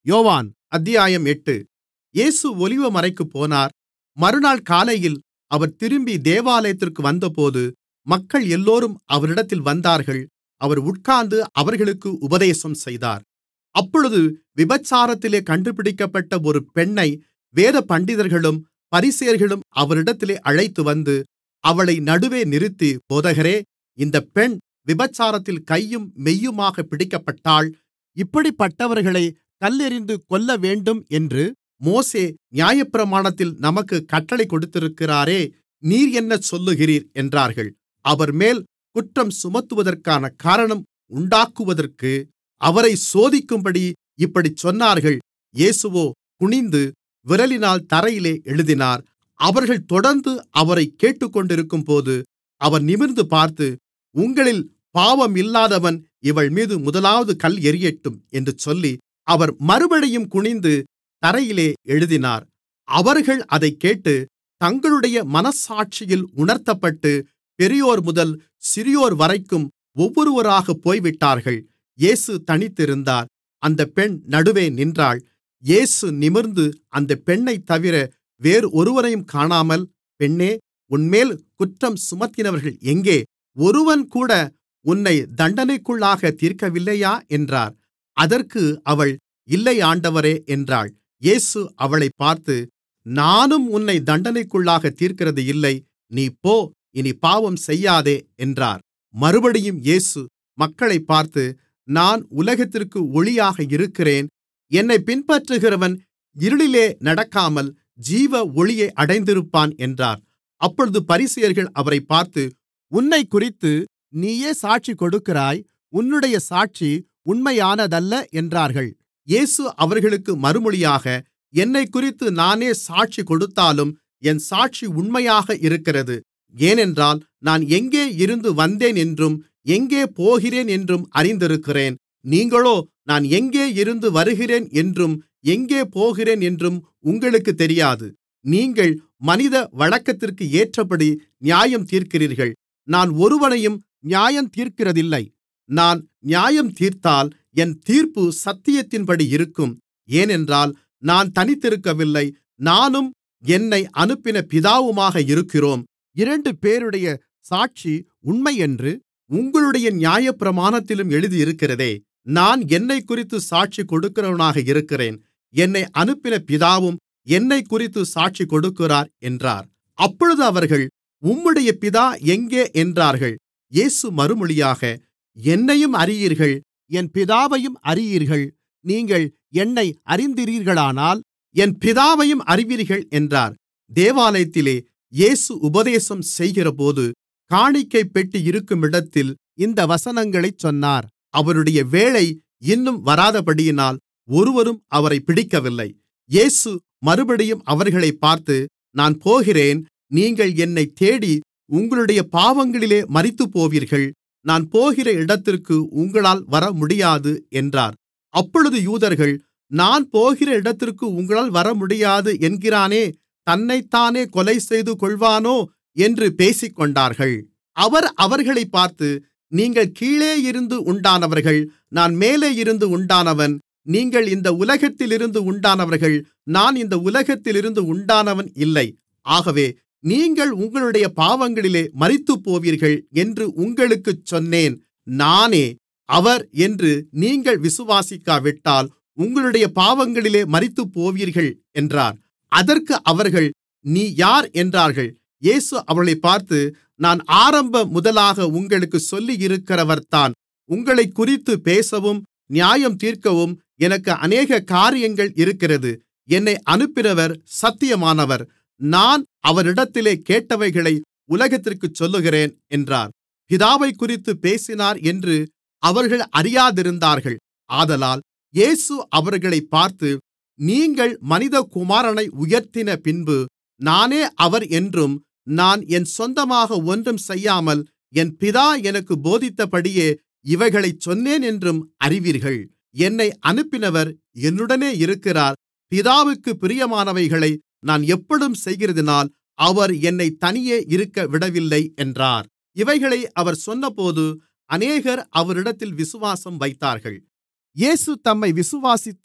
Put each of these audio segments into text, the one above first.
யோவான் அத்தியாயம் எட்டு இயேசு ஒலிவமலைக்குப் போனார் மறுநாள் காலையில் அவர் திரும்பி தேவாலயத்திற்கு வந்தபோது மக்கள் எல்லோரும் அவரிடத்தில் வந்தார்கள் அவர் உட்கார்ந்து அவர்களுக்கு உபதேசம் செய்தார் அப்பொழுது விபசாரத்திலே கண்டுபிடிக்கப்பட்ட ஒரு பெண்ணை வேதபண்டிதர்களும் பரிசேயர்களும் அவரிடத்திலே அழைத்துவந்து அவளை நடுவே நிறுத்தி போதகரே இந்தப் பெண் விபசாரத்தில் கையும் மெய்யுமாகப் பிடிக்கப்பட்டாள் இப்படிப்பட்டவர்களைக் கல்லெறிந்து கொல்லவேண்டும் என்று மோசே நியாயப்பிரமாணத்தில் நமக்குக் கட்டளை கொடுத்திருக்கிறாரே நீர் என்ன சொல்லுகிறீர் என்றார்கள் அவர்மேல் குற்றம் சுமத்துவதற்கான காரணம் உண்டாக்குவதற்கு அவரைச் சோதிக்கும்படி இப்படிச் சொன்னார்கள் இயேசுவோ குனிந்து விரலினால் தரையிலே எழுதினார் அவர்கள் தொடர்ந்து அவரைக் கேட்டுக்கொண்டிருக்கும்போது அவர் நிமிர்ந்து பார்த்து உங்களில் பாவமில்லாதவன் இவள்மீது முதலாவது கல் எறியட்டும் என்று சொல்லி அவர் மறுபடியும் குனிந்து தரையிலே எழுதினார் அவர்கள் அதைக் கேட்டு தங்களுடைய மனச்சாட்சியில் உணர்த்தப்பட்டு பெரியோர்முதல் சிறியோர்வரைக்கும் ஒவ்வொருவராகப் போய்விட்டார்கள் இயேசு தனித்திருந்தார் அந்தப் பெண் நடுவே நின்றாள் இயேசு நிமிர்ந்து அந்தப் பெண்ணைத்தவிர வேறொருவரையும் காணாமல் பெண்ணே உன்மேல் குற்றம் சுமத்தினவர்கள் எங்கே ஒருவன்கூட உன்னை தண்டனைக்குள்ளாகத் தீர்க்கவில்லையா என்றார் அதற்கு அவள் இல்லை ஆண்டவரே என்றாள் இயேசு அவளைப் பார்த்து நானும் உன்னை தண்டனைக்குள்ளாகத் தீர்க்கிறது இல்லை நீ போ இனி பாவம் செய்யாதே என்றார் மறுபடியும் இயேசு மக்களைப் பார்த்து நான் உலகத்திற்கு ஒளியாக இருக்கிறேன் என்னைப் பின்பற்றுகிறவன் இருளிலே நடக்காமல் ஜீவ ஒளியை அடைந்திருப்பான் என்றார் அப்பொழுது பரிசேயர்கள் அவரைப் பார்த்து உன்னைக்குறித்து நீயே சாட்சி கொடுக்கிறாய் உன்னுடைய சாட்சி உண்மையானதல்ல என்றார்கள் இயேசு அவர்களுக்கு மறுமொழியாக என்னைக்குறித்து நானே சாட்சி கொடுத்தாலும் என் சாட்சி உண்மையாக இருக்கிறது ஏனென்றால் நான் எங்கே இருந்து வந்தேன் என்றும் எங்கே போகிறேன் என்றும் அறிந்திருக்கிறேன் நீங்களோ நான் எங்கே இருந்து வருகிறேன் என்றும் எங்கே போகிறேன் என்றும் உங்களுக்குத் தெரியாது நீங்கள் மனித வழக்கத்திற்கு ஏற்றபடி நியாயம் தீர்க்கிறீர்கள் நான் ஒருவனையும் நியாயம் தீர்க்கிறதில்லை நான் நியாயம் தீர்த்தால் என் தீர்ப்பு சத்தியத்தின்படி இருக்கும் ஏனென்றால் நான் தனித்திருக்கவில்லை நானும் என்னை அனுப்பின பிதாவுமாக இருக்கிறோம் இரண்டுபேருடைய சாட்சி உண்மையென்று உங்களுடைய நியாயப்பிரமாணத்திலும் எழுதியிருக்கிறதே நான் என்னைக்குறித்து சாட்சி கொடுக்கிறவனாக இருக்கிறேன் என்னை அனுப்பின பிதாவும் என்னைக்குறித்து சாட்சி கொடுக்கிறார் என்றார் அப்பொழுது அவர்கள் உம்முடைய பிதா எங்கே என்றார்கள் இயேசு மறுமொழியாக என்னையும் அறியீர்கள் என் பிதாவையும் அறியீர்கள் நீங்கள் என்னை அறிந்தீர்களானால் என் பிதாவையும் அறிவீர்கள் என்றார் தேவாலயத்திலே இயேசு உபதேசம் செய்கிறபோது காணிக்கைப் பெட்டி இருக்குமிடத்தில் இந்த வசனங்களைச் சொன்னார் அவருடைய வேளை இன்னும் வராதபடியினால் ஒருவரும் அவரைப் பிடிக்கவில்லை இயேசு மறுபடியும் அவர்களைப் பார்த்து நான் போகிறேன் நீங்கள் என்னைத் தேடி உங்களுடைய பாவங்களிலே மரித்துப்போவீர்கள் நான் போகிற இடத்திற்கு உங்களால் வரமுடியாது என்றார் அப்பொழுது யூதர்கள் நான் போகிற இடத்திற்கு உங்களால் வரமுடியாது என்கிறானே தன்னைத்தானே கொலைசெய்து கொள்வானோ என்று பேசிக்கொண்டார்கள் அவர் அவர்களைப் பார்த்து நீங்கள் கீழே இருந்து உண்டானவர்கள் நான் மேலே இருந்து உண்டானவன் நீங்கள் இந்த உலகத்திலிருந்து உண்டானவர்கள் நான் இந்த உலகத்திலிருந்து உண்டானவன் இல்லை ஆகவே நீங்கள் உங்களுடைய பாவங்களிலே மரித்துப்போவீர்கள் என்று உங்களுக்குச் சொன்னேன் நானே அவர் என்று நீங்கள் விசுவாசிக்காவிட்டால் உங்களுடைய பாவங்களிலே மரித்துப்போவீர்கள் என்றார் அதற்கு அவர்கள் நீ யார் என்றார்கள் இயேசு அவர்களைப் பார்த்து நான் ஆரம்ப முதலாக உங்களுக்குச் சொல்லியிருக்கிறவர்தான் உங்களைக்குறித்து பேசவும் நியாயம் தீர்க்கவும் எனக்கு அநேக காரியங்கள் இருக்கிறது என்னை அனுப்பினவர் சத்தியமானவர் நான் அவரிடத்திலே கேட்டவைகளை உலகத்திற்குச் சொல்லுகிறேன் என்றார் பிதாவைக்குறித்து பேசினார் என்று அவர்கள் அறியாதிருந்தார்கள் ஆதலால் இயேசு அவர்களைப் பார்த்து நீங்கள் மனிதகுமாரனை உயர்த்தின பின்பு நானே அவர் என்றும் நான் என் சொந்தமாக ஒன்றும் செய்யாமல் என் பிதா எனக்கு போதித்தபடியே இவைகளைச் சொன்னேன் என்றும் அறிவீர்கள் என்னை அனுப்பினவர் என்னுடனே இருக்கிறார் பிதாவுக்கு பிரியமானவைகளை நான் எப்பொழுதும் செய்கிறதினால் அவர் என்னைத் தனியே இருக்க விடவில்லை என்றார் இவைகளை அவர் சொன்னபோது அநேகர் அவரிடத்தில் விசுவாசம் வைத்தார்கள் இயேசு தம்மை விசுவாசித்த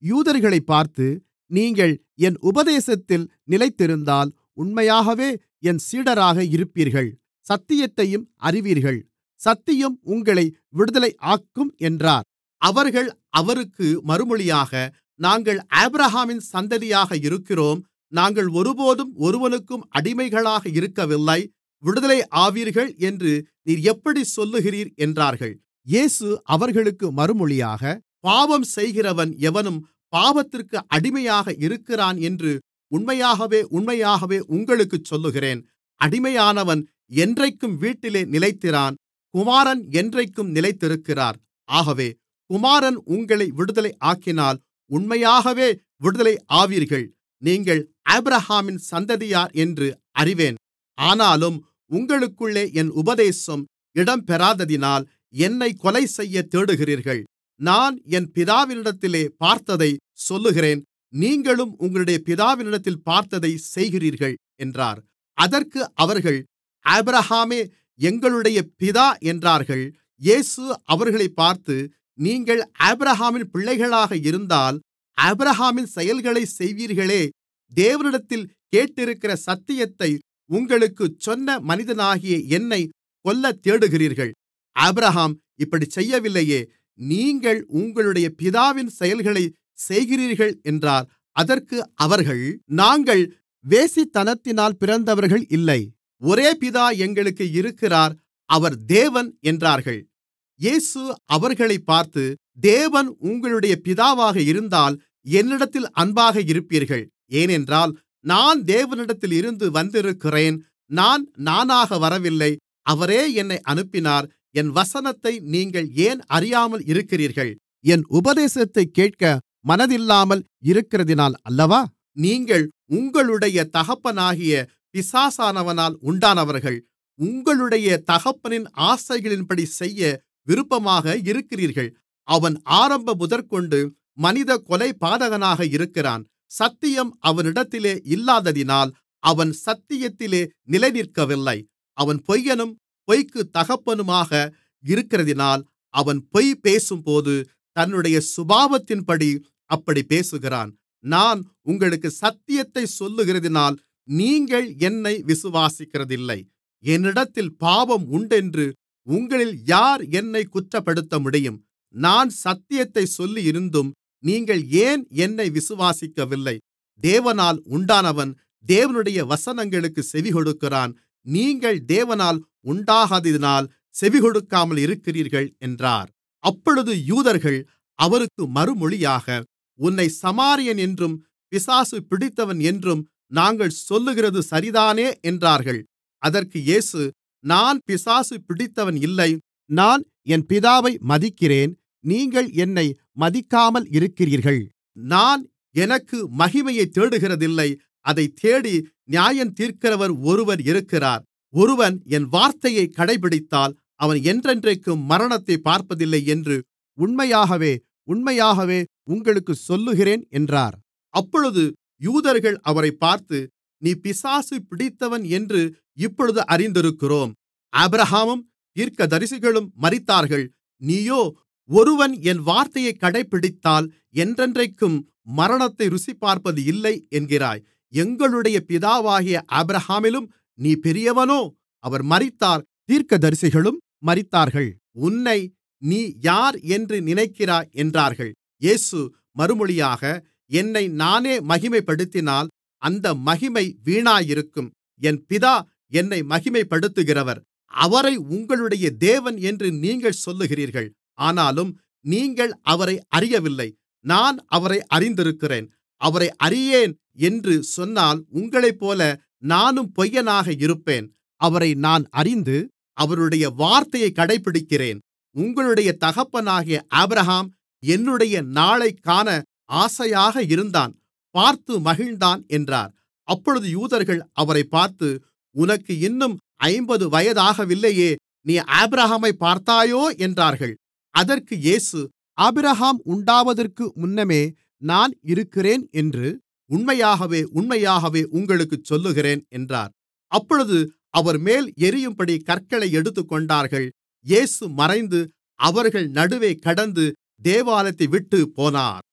யூதர்களைப் பார்த்து நீங்கள் என் உபதேசத்தில் நிலைத்திருந்தால் உண்மையாகவே என் சீடராக இருப்பீர்கள் சத்தியத்தையும் அறிவீர்கள் சத்தியம் உங்களை விடுதலையாக்கும் என்றார் அவர்கள் அவருக்கு மறுமொழியாக நாங்கள் ஆபிரகாமின் சந்ததியாக இருக்கிறோம் நாங்கள் ஒருபோதும் ஒருவனுக்கும் அடிமைகளாக இருக்கவில்லை விடுதலை ஆவீர்கள் என்று நீர் எப்படி சொல்லுகிறீர் என்றார்கள் இயேசு அவர்களுக்கு மறுமொழியாக பாவம் செய்கிறவன் எவனும் பாவத்திற்கு அடிமையாக இருக்கிறான் என்று உண்மையாகவே உண்மையாகவே உங்களுக்குச் சொல்லுகிறேன் அடிமையானவன் என்றைக்கும் வீட்டிலே நிலைத்திரான் குமாரன் என்றைக்கும் நிலைத்திருக்கிறார் ஆகவே குமாரன் உங்களை விடுதலை ஆக்கினால் உண்மையாகவே விடுதலை ஆவீர்கள் நீங்கள் ஆபிரகாமின் சந்ததியார் என்று அறிவேன் ஆனாலும் உங்களுக்குள்ளே என் உபதேசம் இடம்பெறாததினால் என்னை கொலை செய்ய தேடுகிறீர்கள் நான் என் பிதாவினிடத்திலே பார்த்ததை சொல்லுகிறேன் நீங்களும் உங்களுடைய பிதாவினிடத்தில் பார்த்ததை செய்கிறீர்கள் என்றார் அதற்கு அவர்கள் ஆபிரகாமே எங்களுடைய பிதா என்றார்கள் இயேசு அவர்களைப் பார்த்து நீங்கள் ஆபிரகாமின் பிள்ளைகளாக இருந்தால் ஆபிரகாமின் செயல்களைச் செய்வீர்களே தேவனிடத்தில் கேட்டிருக்கிற சத்தியத்தை உங்களுக்குச் சொன்ன மனிதனாகிய என்னைக் கொல்லத் தேடுகிறீர்கள் ஆபிரகாம் இப்படிச் செய்யவில்லையே நீங்கள் உங்களுடைய பிதாவின் செயல்களைச் செய்கிறீர்கள் என்றார் அதற்கு அவர்கள் நாங்கள் வேசித்தனத்தினால் பிறந்தவர்கள் இல்லை ஒரே பிதா எங்களுக்கு இருக்கிறார் அவர் தேவன் என்றார்கள் இயேசு அவர்களைப் பார்த்து தேவன் உங்களுடைய பிதாவாக இருந்தால் என்னிடத்தில் அன்பாக இருப்பீர்கள் ஏனென்றால் நான் தேவனிடத்தில் இருந்து வந்திருக்கிறேன் நான் நானாக வரவில்லை அவரே என்னை அனுப்பினார் என் வசனத்தை நீங்கள் ஏன் அறியாமல் இருக்கிறீர்கள் என் உபதேசத்தைக் கேட்க மனதில்லாமல் இருக்கிறதினால் அல்லவா நீங்கள் உங்களுடைய தகப்பனாகிய பிசாசானவனால் உண்டானவர்கள் உங்களுடைய தகப்பனின் ஆசைகளின்படி செய்ய விருப்பமாக இருக்கிறீர்கள் அவன் ஆரம்ப முதற்கொண்டு மனித கொலைபாதகனாக இருக்கிறான் சத்தியம் அவனிடத்திலே இல்லாததினால் அவன் சத்தியத்திலே நிலைநிற்கவில்லை அவன் பொய்யனும் பொய்க்குத் தகப்பனுமாக இருக்கிறதினால் அவன் பொய் பேசும்போது தன்னுடைய சுபாவத்தின்படி அப்படிப் பேசுகிறான் நான் உங்களுக்கு சத்தியத்தைச் சொல்லுகிறதினால் நீங்கள் என்னை விசுவாசிக்கிறதில்லை என்னிடத்தில் பாவம் உண்டென்று உங்களில் யார் என்னைக் குற்றப்படுத்தமுடியும் நான் சத்தியத்தைச் சொல்லியிருந்தும் நீங்கள் ஏன் என்னை விசுவாசிக்கவில்லை தேவனால் உண்டானவன் தேவனுடைய வசனங்களுக்குச் செவிகொடுக்கிறான் நீங்கள் தேவனால் உண்டாகாததினால் செவிகொடுக்காமல் இருக்கிறீர்கள் என்றார் அப்பொழுது யூதர்கள் அவருக்கு மறுமொழியாக உன்னை சமாரியன் என்றும் பிசாசு பிடித்தவன் என்றும் நாங்கள் சொல்லுகிறது சரிதானே என்றார்கள் அதற்கு இயேசு நான் பிசாசு பிடித்தவன் இல்லை நான் என் பிதாவை மதிக்கிறேன் நீங்கள் என்னை மதிக்காமல் இருக்கிறீர்கள் நான் எனக்கு மகிமையைத் தேடுகிறதில்லை அதைத் தேடி நியாயந்தீர்க்கிறவர் ஒருவர் இருக்கிறார் ஒருவன் என் வார்த்தையைக் கடைபிடித்தால் அவன் என்றென்றைக்கும் மரணத்தைப் பார்ப்பதில்லை என்று உண்மையாகவே உண்மையாகவே உங்களுக்குச் சொல்லுகிறேன் என்றார் அப்பொழுது யூதர்கள் அவரைப் பார்த்து நீ பிசாசு பிடித்தவன் என்று இப்பொழுது அறிந்திருக்கிறோம் ஆபிரகாமும் தீர்க்கதரிசிகளும் மரித்தார்கள் நீயோ ஒருவன் என் வார்த்தையைக் கடைபிடித்தால் என்றென்றைக்கும் மரணத்தை ருசிபார்ப்பது இல்லை என்கிறாய் எங்களுடைய பிதாவாகிய ஆபிரகாமிலும் நீ பெரியவனோ அவர் மரித்தார் தீர்க்கதரிசிகளும் மரித்தார்கள் உன்னை நீ யார் என்று நினைக்கிறாய் என்றார்கள் இயேசு மறுமொழியாக என்னை நானே மகிமைப்படுத்தினால் அந்த மகிமை வீணாயிருக்கும் என் பிதா என்னை மகிமைப்படுத்துகிறவர் அவரை உங்களுடைய தேவன் என்று நீங்கள் சொல்லுகிறீர்கள் ஆனாலும் நீங்கள் அவரை அறியவில்லை நான் அவரை அறிந்திருக்கிறேன் அவரை அறியேன் என்று சொன்னால் உங்களைப்போல நானும் பொய்யனாக இருப்பேன் அவரை நான் அறிந்து அவருடைய வார்த்தையைக் கடைபிடிக்கிறேன் உங்களுடைய தகப்பனாகிய ஆபிரகாம் என்னுடைய நாளைக் காண ஆசையாக இருந்தான் பார்த்து மகிழ்ந்தான் என்றார் அப்பொழுது யூதர்கள் அவரைப் பார்த்து உனக்கு இன்னும் ஐம்பது வயதாகவில்லையே நீ ஆபிரகாமைப் பார்த்தாயோ என்றார்கள் அதற்கு இயேசு ஆபிரகாம் உண்டாவதற்கு முன்னமே நான் இருக்கிறேன் என்று உண்மையாகவே உண்மையாகவே உங்களுக்குச் சொல்லுகிறேன் என்றார் அப்பொழுது அவர்மேல் எரியும்படி கற்களை எடுத்துக்கொண்டார்கள் இயேசு மறைந்து அவர்கள் நடுவே கடந்து தேவாலயத்தை விட்டுப் போனார்